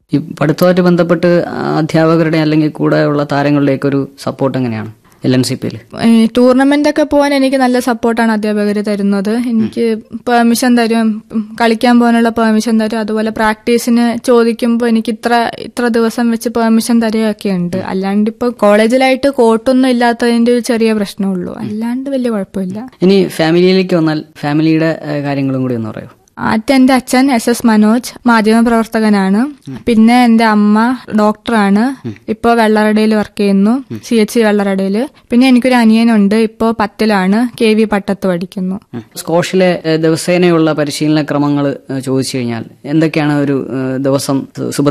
ഈ പഠിത്തമായിട്ട് ബന്ധപ്പെട്ട് അധ്യാപകരുടെ അല്ലെങ്കിൽ കൂടെയുള്ള താരങ്ങളുടെയൊക്കെ ഒരു സപ്പോർട്ട് എങ്ങനെയാണ് എൽ എൻ സി പിയിൽ ടൂർണമെന്റ് ഒക്കെ പോകാൻ എനിക്ക് നല്ല സപ്പോർട്ടാണ് അധ്യാപകർ തരുന്നത് എനിക്ക് പെർമിഷൻ തരും ഉം, കളിക്കാൻ പോകാനുള്ള പെർമിഷൻ തരും അതുപോലെ പ്രാക്ടീസിന് ചോദിക്കുമ്പോൾ എനിക്ക് ഇത്ര ഇത്ര ദിവസം വെച്ച് പെർമിഷൻ തരികയൊക്കെ ഉണ്ട് അല്ലാണ്ട് ഇപ്പൊ കോളേജിലായിട്ട് കോട്ടൊന്നും ഇല്ലാത്തതിന്റെ ഒരു ചെറിയ പ്രശ്നമുള്ളൂ അല്ലാണ്ട് വലിയ കുഴപ്പമില്ല ഇനി ഫാമിലിയിലേക്ക് വന്നാൽ ഫാമിലിയുടെ ഏഹ്, കാര്യങ്ങളും കൂടി ഒന്ന് പറയൂ ആദ്യം എന്റെ അച്ഛൻ എസ് എസ് മനോജ് മാധ്യമ പ്രവർത്തകനാണ് പിന്നെ എന്റെ അമ്മ ഡോക്ടറാണ് ഇപ്പോ വെള്ളറടയിൽ വർക്ക് ചെയ്യുന്നു സി എച്ച് സി വെള്ളറടയിൽ പിന്നെ എനിക്കൊരു അനിയനുണ്ട് ഇപ്പോ പത്തിലാണ് കെ വി പട്ടത്ത് പഠിക്കുന്നു സ്കോഷിലെ ഏഹ്, ദിവസേനയുള്ള പരിശീലന ക്രമങ്ങൾ ചോദിച്ചു കഴിഞ്ഞാൽ എന്തൊക്കെയാണ് ഒരു ഏഹ്, ദിവസം സുഭദ്ര